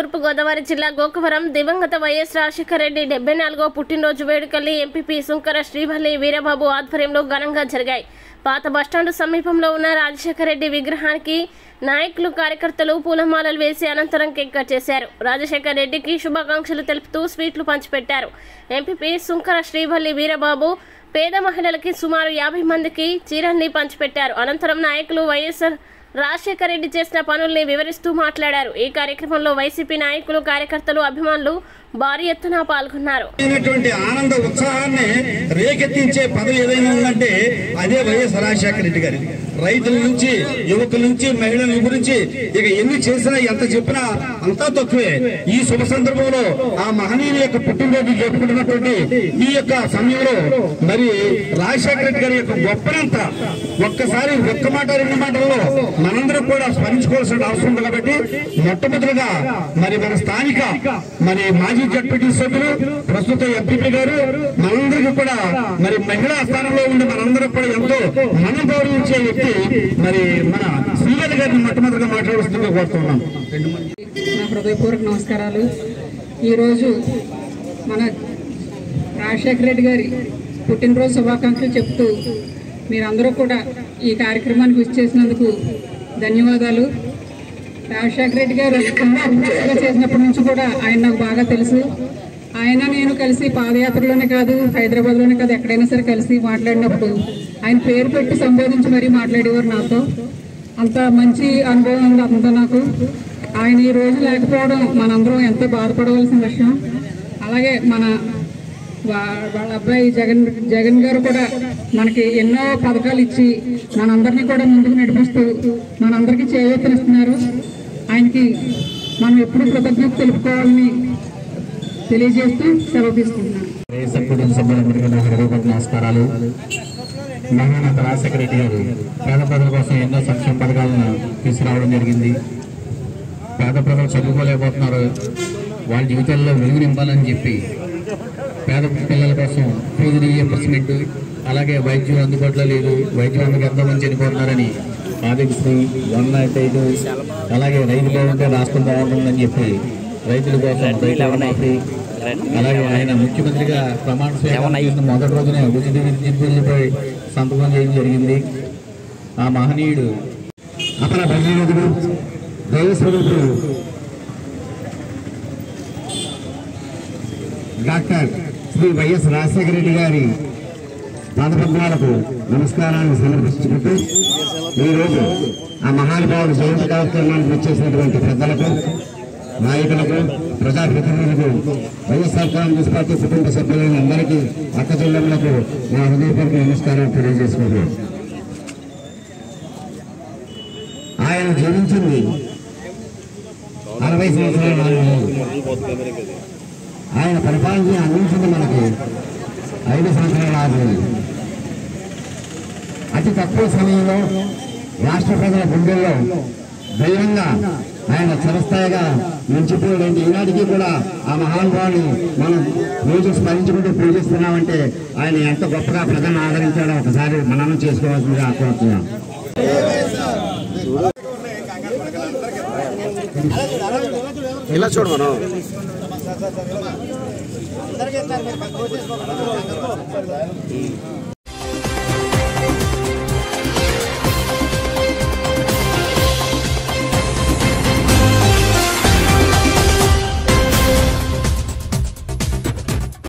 తూర్పుగోదావరి జిల్లా గోకవరం దివంగత వైఎస్ రాజశేఖర రెడ్డి డెబ్బై నాలుగో పుట్టినరోజు వేడుకల్ని ఎంపీపీ సుంకర శ్రీవల్లి వీరబాబు ఆధ్వర్యంలో ఘనంగా జరిగాయి పాత బస్టాండు సమీపంలో ఉన్న రాజశేఖర రెడ్డి విగ్రహానికి నాయకులు కార్యకర్తలు పూలమాలలు వేసి అనంతరం కేక్ కట్ చేశారు రాజశేఖర రెడ్డికి శుభాకాంక్షలు తెలుపుతూ స్వీట్లు పంచిపెట్టారు ఎంపీపీ సుంకర శ్రీవల్లి వీరబాబు పేద మహిళలకి సుమారు యాభై మందికి చీరల్ని పంచిపెట్టారు అనంతరం నాయకులు వైఎస్ఆర్ రాజశేఖర రెడ్డి చేసిన పనుల్ని వివరిస్తూ మాట్లాడారు ఈ కార్యక్రమంలో వైసీపీ నాయకులు కార్యకర్తలు అభిమానులు భారీ ఎత్తున పాల్గొన్నారు అయినటువంటి ఆనంద ఉత్సాహాన్ని రేకెత్తించే పదవి ఏదైనా ఉందంటే అదే వైఎస్ రాజశేఖర రెడ్డి గారి రైతుల నుంచి యువకుల నుంచి మహిళల గురించి ఇక ఎన్ని చేసినా ఎంత చెప్పినా అంతా తక్కువే ఈ శుభ సందర్భంలో ఆ మహనీయుని యొక్క పుట్టినరోజు జరుపుకుంటున్నటువంటి ఈ యొక్క సమయంలో మరి రాజశేఖర రెడ్డి గారి యొక్క గొప్పనంత ఒక్కసారి ఒక్క మాట రెండు మాటల్లో మనందరం కూడా స్మరించుకోవాల్సిన అవసరం ఉంది కాబట్టి మొట్టమొదటిగా మరి మన స్థానిక మరి మాజీ జడ్పీటీ సభ్యులు ప్రస్తుత ఎంపీపీ గారు మనందరికీ కూడా మరి మహిళా స్థానంలో ఉండి మనందరం కూడా ఎంతో మనం గౌరవించే వ్యక్తి మరి మన శ్రీవల్లి గారిని మొట్టమొదటిగా మాట్లాడుతుందిగా కోరుతున్నాం నా హృదయపూర్వక నమస్కారాలు ఈరోజు మన రాజశేఖర రెడ్డి గారి పుట్టినరోజు శుభాకాంక్షలు చెప్తూ మీరందరూ కూడా ఈ కార్యక్రమానికి విచ్చేసినందుకు చేసినందుకు ధన్యవాదాలు రాజశేఖర రెడ్డి గారు ముఖ్యమంత్రిగా చేసినప్పటి నుంచి కూడా ఆయన నాకు బాగా తెలుసు ఆయన నేను కలిసి పాదయాత్రలోనే కాదు హైదరాబాద్లోనే కాదు ఎక్కడైనా సరే కలిసి మాట్లాడినప్పుడు ఆయన పేరు పెట్టి సంబోధించి మరీ మాట్లాడేవారు నాతో అంత మంచి అనుభవం ఉంది అంత నాకు ఆయన ఈ రోజు లేకపోవడం మనందరం ఎంతో బాధపడవలసిన విషయం అలాగే మన వా- వాళ్ళ అబ్బాయి జగన్ జగన్ గారు కూడా మనకి ఎన్నో పథకాలు ఇచ్చి మనందరినీ కూడా ముందుకు నడిపిస్తూ మనందరికీ చేయూతనిస్తున్నారు ఆయనకి మనం ఎప్పుడు కృతజ్ఞత తెలుపుకోవాలని తెలియజేస్తూ సెలవు తీసుకుంటున్నాను వైఎస్ఆర్ కుటుంబ సభ్యులందరికీ నా హృదయపూర్వక నమస్కారాలు మహానేత రాజశేఖర రెడ్డి గారు పేద ప్రజల కోసం ఎన్నో సంక్షేమ పథకాలను తీసుకురావడం జరిగింది పేద ప్రజలు చదువుకోలేకపోతున్నారు వాళ్ళ జీవితాల్లో వెలుగు నింపాలని చెప్పి పేద పిల్లల కోసం ఫీజు రీఎంబర్స్మెంట్ అలాగే వైద్యం అందుబాటులో లేదు వైద్యం అందుకు ఎంతో మంది చనిపోతున్నారని ఆరోగ్యశ్రీ వన్ నాట్ ఐదు అలాగే రైతు బాగుంటే రాష్ట్రం బాగుంటుందని చెప్పి రైతుల కోసం రైతు రుణమాఫీ అలాగే ఆయన ముఖ్యమంత్రిగా ప్రమాణ స్వీకారం చేసిన మొదటి రోజునే ఉచిత విద్యుత్ బిల్లుపై సంతకం చేయడం జరిగింది ఆ మహనీయుడు అపర భగీరథుడు దైవస్వరూపుడు డాక్టర్ శ్రీ వైఎస్ రాజశేఖర రెడ్డి గారి పాదపద్మాలకు నమస్కారాన్ని సమర్పించుకుంటూ ఈరోజు ఆ మహానుభావుడు జయంతి కార్యక్రమానికి వచ్చేసినటువంటి పెద్దలకు నాయకులకు ప్రజాప్రతినిధులకు వైఎస్ఆర్ కాంగ్రెస్ పార్టీ కుటుంబ సభ్యులైన అందరికీ అక్క చెల్లెములకు నా హృదయపూర్వక నమస్కారం తెలియజేసుకుంటున్నాను ఆయన జీవించింది అరవై సంవత్సరాల నాలుగు నెలలు. ఆయన పరిపాలన అందించింది మనకి ఐదు సంవత్సరాల ఆరు నెలలు అతి తక్కువ సమయంలో రాష్ట్ర ప్రజల గుండెల్లో ధైర్యంగా ఆయన చిరస్థాయిగా నిలిచిపోయాడంటే ఈనాటికి కూడా ఆ మహానుభావుని మనం రోజు స్మరించుకుంటూ పూజిస్తున్నామంటే ఆయన ఎంత గొప్పగా ప్రజలను ఆదరించాడో ఒకసారి మనం చేసుకోవాల్సిందిగా కోరుతున్నాం ఇలా చూడు మనం